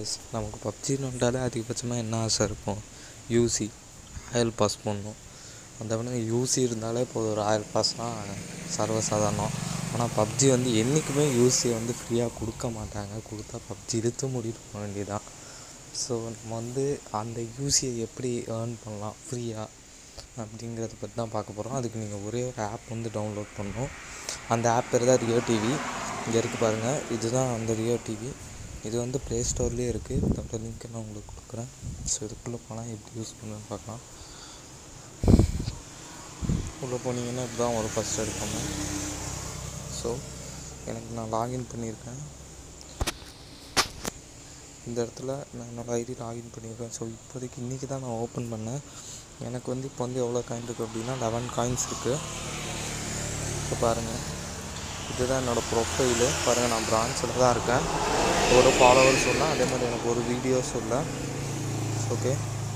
Guys நமக்கு பப்ஜின்னு வந்தாலே அதிகபட்சமாக என்ன ஆசை இருக்கும் யூசி ராயல் பாஸ் போடணும் அந்த விட யூசி இருந்தாலே போதும் ஒரு ராயல் பாஸ்னால் சர்வசாதாரணம் ஆனால் பப்ஜி வந்து என்றைக்குமே யூசியை வந்து ஃப்ரீயாக கொடுக்க மாட்டாங்க கொடுத்தா பப்ஜி இழுத்து மூடிட்டு போக வேண்டியதான் ஸோ நம்ம வந்து அந்த யூசியை எப்படி ஏர்ன் பண்ணலாம் ஃப்ரீயாக அப்படிங்கிறத பற்றி தான் பார்க்க போகிறோம் அதுக்கு நீங்கள் ஒரே ஒரு ஆப் வந்து டவுன்லோட் பண்ணணும் அந்த ஆப் பேர் தான் ரியோ டிவி இங்கே இருக்குது பாருங்கள் இதுதான் அந்த ரியோ டிவி இது வந்து ப்ளே ஸ்டோர்லேயே இருக்குது இதோட லிங்க் நான் உங்களுக்கு கொடுக்குறேன் ஸோ இதுக்குள்ளே போனால் எப்படி யூஸ் பண்ணுன்னு பார்க்கலாம் உள்ளே போனீங்கன்னா இப்படி தான் ஒரு ஃபஸ்ட் எடுக்கணும் ஸோ எனக்கு நான் லாகின் பண்ணியிருக்கேன் இந்த இடத்துல நான் என்னோடய ஐடி லாகின் பண்ணியிருக்கேன் ஸோ இப்போதைக்கு இன்றைக்கி தான் நான் ஓப்பன் பண்ணேன் எனக்கு வந்து இப்போ வந்து எவ்வளோ காயின் இருக்குது அப்படின்னா லெவன் காயின்ஸ் இருக்குது இப்போ பாருங்கள் இதுதான் என்னோடய ப்ரொஃபைலு பாருங்கள் நான் பிரான்ச்சில் தான் இருக்கேன் ஒரு ஃபாலோவர்ஸ் இல்லை அதே மாதிரி எனக்கு ஒரு வீடியோஸ் இல்லை ஓகே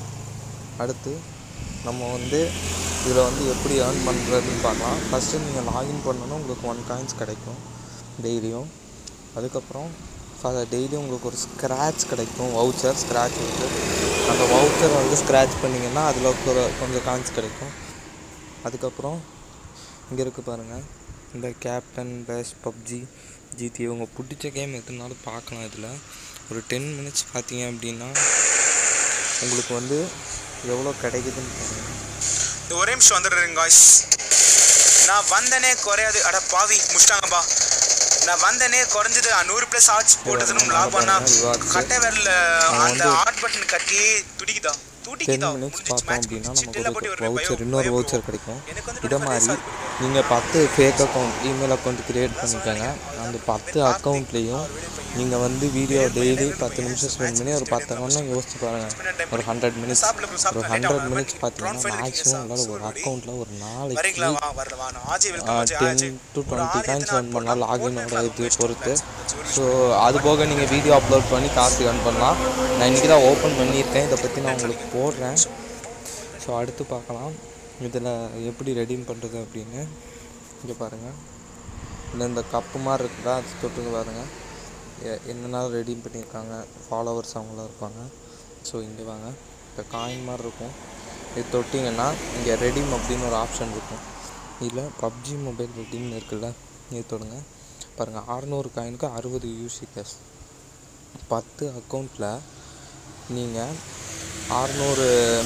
அடுத்து நம்ம வந்து இதில் வந்து எப்படி ஏர்ன் பண்ணுறதுன்னு பார்க்கலாம் ஃபஸ்ட்டு நீங்கள் லாகின் பண்ணணும் உங்களுக்கு ஒன் காயின்ஸ் கிடைக்கும் டெய்லியும் அதுக்கப்புறம் டெய்லியும் உங்களுக்கு ஒரு ஸ்க்ராட்ச் கிடைக்கும் வவுச்சர் ஸ்க்ராட்ச் வந்து அந்த வவுச்சரை வந்து ஸ்க்ராட்ச் பண்ணிங்கன்னா அதில் ஒரு கொஞ்சம் காயின்ஸ் கிடைக்கும் அதுக்கப்புறம் இங்கே இருக்குது பாருங்கள் இந்த கேப்டன் பேஷ் பப்ஜி ஜிடி உங்க பிடிச்ச கேம் எதுனாலும் பார்க்கலாம் இதில் ஒரு டென் மினிட்ஸ் பார்த்தீங்க அப்படின்னா உங்களுக்கு வந்து எவ்வளோ கிடைக்குதுன்னு பாருங்கள் இந்த ஒரே நிமிஷம் வந்துடுறேங்க காய்ஸ் நான் வந்தனே குறையாது அட பாவி முடிச்சிட்டாங்கப்பா நான் வந்தனே குறைஞ்சது நூறு ப்ளஸ் ஆர்ட்ஸ் போட்டதுன்னு லாக் பண்ணா கட்டை விரல அந்த ஆர்ட் பட்டன் கட்டி துடிக்குதா டென் துடிக்குதா மினிட்ஸ் முடிஞ்சிச்சு பார்த்தோம் மேட்ச் அப்படின்னா நமக்கு சிட்டில போட்டு ஒரு ஒரு வவுச்சர் பயம் இன்னொரு பயம் வவுச்சர் bro. கிடைக்கும் எனக்கு வந்து இதை மாதிரி நீங்கள் பத்து fake account email account create பண்ணிக்கோங்க அந்த பத்து அக்கௌண்ட்லேயும் நீங்கள் வந்து வீடியோ டெய்லி பத்து நிமிஷம் ஸ்பெண்ட் பண்ணி ஒரு பத்து மணி யோசிச்சு பாருங்கள் ஒரு ஹண்ட்ரட் மினிட்ஸ் ஒரு ஹண்ட்ரட் மினிட்ஸ் பார்த்தீங்கன்னா மேக்ஸிமம் உங்களால் ஒரு அக்கௌண்ட்டில் ஒரு வரீங்களா நாளைக்கு வா வரல வா நான் ஆஜி வெல்கம் ஆஜி ஆஜி ten to twenty coins earn பண்ணலாம் லாகினோட இது பொறுத்து ஸோ அது போக நீங்கள் வீடியோ அப்லோட் பண்ணி காசு earn பண்ணலாம் நான் இன்றைக்கி தான் ஓப்பன் பண்ணியிருக்கேன் இதை பற்றி நான் உங்களுக்கு போடுறேன் ஸோ அடுத்து பார்க்கலாம் இதில் எப்படி ரெடீம் பண்ணுறது அப்படின்னு இங்கே பாருங்கள் இல்லை இந்த கப்பு மாதிரி இருக்குதா அது தொட்டுங்க பாருங்கள் எ- என்னென்ன ரெடீம் பண்ணியிருக்காங்க ஃபாலோவர்ஸ் அவங்களாம் இருப்பாங்க ஸோ இங்கே வாங்க இப்போ காயின் மாதிரி இருக்கும் இது தொட்டிங்கன்னா இங்கே ரெடீம் அப்படின்னு ஒரு ஆப்ஷன் இருக்கும் இதில் பப்ஜி மொபைல் ரெடீம்னு இருக்குல்ல இது தொடுங்க பாருங்கள் அறநூறு காயினுக்கு அறுபது யூசி கேஷ் பத்து அக்கௌண்ட்டில் நீங்கள் அறநூறு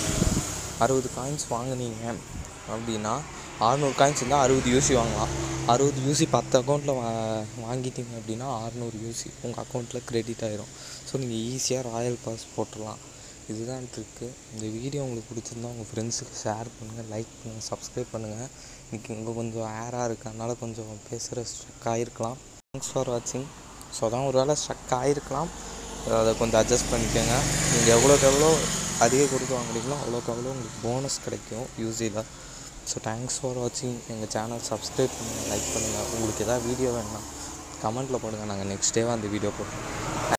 அறுபது காயின்ஸ் வாங்குனீங்க அப்படின்னா அறநூறு காயின்ஸ் இருந்தால் அறுபது யூசி வாங்கலாம் அறுபது யூசி பத்து அக்கௌண்ட்டில் வா வாங்கிட்டீங்க அப்படின்னா அறநூறு யூசி உங்கள் அக்கௌண்ட்டில் கிரெடிட் ஆயிரும் ஸோ நீங்கள் ஈஸியாக ராயல் பாஸ் போட்டுடலாம் இதுதான் ட்ரிக்கு இந்த வீடியோ உங்களுக்கு பிடிச்சிருந்தா உங்கள் ஃப்ரெண்ட்ஸுக்கு ஷேர் பண்ணுங்கள் லைக் பண்ணுங்கள் சப்ஸ்கிரைப் பண்ணுங்கள் இன்றைக்கி இங்கே கொஞ்சம் ஏராக இருக்குது அதனால் கொஞ்சம் பேசுகிற ஸ்ட்ரக் ஆகிருக்கலாம் தேங்க்ஸ் ஃபார் வாட்சிங் ஸோ அதான் ஒரு வேளை ஸ்ட்ரக் ஆகிருக்கலாம் அதை கொஞ்சம் அட்ஜஸ்ட் பண்ணிக்கோங்க நீங்கள் எவ்வளோக்கு எவ்வளோ அதிக கொடுத்து வாங்குறீங்களோ அவ்வளோக்கு அவ்வளோ உங்களுக்கு போனஸ் கிடைக்கும் யூஸியில் ஸோ தேங்க்ஸ் ஃபார் வாட்சிங் எங்கள் சேனல் சப்ஸ்கிரைப் பண்ணுங்கள் லைக் பண்ணுங்கள் உங்களுக்கு எதாவது வீடியோ வேணும்னா கமெண்ட்டில் போடுங்க நாங்கள் நெக்ஸ்ட் டேவாக அந்த வீடியோ போடுறோம்